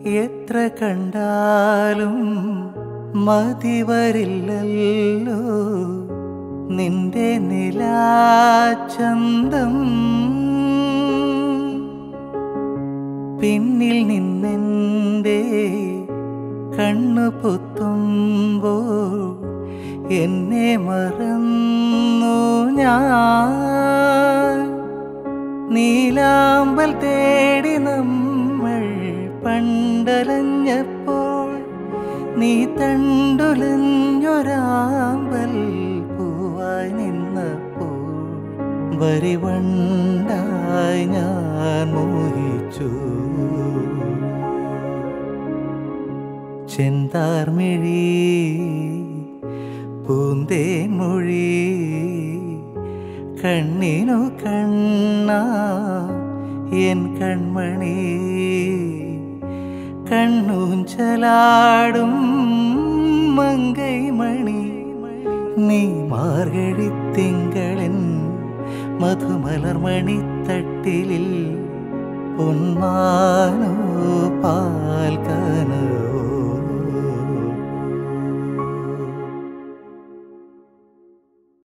എത്ര കണ്ടാലും മതി വരില്ലല്ലോ നിന്റെ നിലാചന്തം പിന്നിൽ നിന്നെൻ്റെ കണ്ണു പൊത്തുമ്പോൾ എന്നെ മറന്നു ഞാൻ നീലാമ്പൽ തേടി നമ്മൾ പണ്ടലഞ്ഞപ്പോൾ നീ തണ്ടുലഞ്ഞൊരാമ്പൽ പൂവായി നിന്നപ്പോൾ വരിവണ്ടായി ഞാൻ മോഹിച്ചു ചെന്താർമിഴി പൂന്തേൻമൊഴി കണ്ണിനു കണ്ണ എൻ കൺമണി കണ്ണൂഞ്ചലാടും മങ്കൈമണി നീ മാർഗഴി തിങ്കളിൻ മധുമലർമണിത്തട്ടിലിൽ പൊന്മാനോ പാൽ കനവോ